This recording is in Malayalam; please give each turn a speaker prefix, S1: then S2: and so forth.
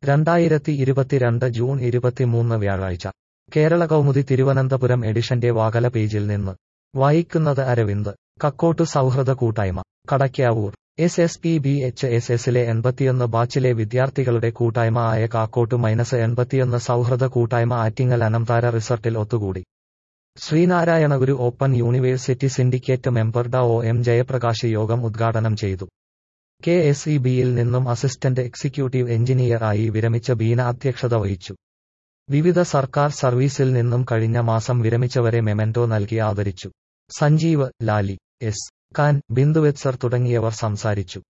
S1: രണ്ടായിരത്തി ഇരുപത്തിരണ്ട് ജൂൺ ഇരുപത്തിമൂന്ന് വ്യാഴാഴ്ച കേരള കൗമുദി തിരുവനന്തപുരം എഡിഷന്റെ വാകല പേജിൽ നിന്ന് വായിക്കുന്നത് അരവിന്ദ് കക്കോട്ടു സൗഹൃദ കൂട്ടായ്മ Kadakkavoor S S P B H S എസിലെ എൺപത്തിയൊന്ന് ബാച്ചിലെ വിദ്യാർത്ഥികളുടെ കൂട്ടായ്മ ആയ കാക്കോട്ടു മൈനസ് എൺപത്തിയൊന്ന് സൗഹൃദ കൂട്ടായ്മ ആറ്റിങ്ങൽ അനംതാര റിസർട്ടിൽ ഒത്തുകൂടി Sreenarayanaguru open university syndicate member ഡ ഒ എം ജയപ്രകാശ് യോഗം ഉദ്ഘാടനം ചെയ്തു കെ എസ് ഇ ബിയിൽ നിന്നും അസിസ്റ്റന്റ് എക്സിക്യൂട്ടീവ് എഞ്ചിനീയർ ആയി വിരമിച്ച ബീന അധ്യക്ഷത വഹിച്ചു വിവിധ സർക്കാർ സർവീസിൽ നിന്നും കഴിഞ്ഞ മാസം വിരമിച്ചവരെ മെമന്റോ നൽകി ആദരിച്ചു സഞ്ജീവ് ലാലി എസ് ഖാൻ ബിന്ദുവെത്സർ തുടങ്ങിയവർ സംസാരിച്ചു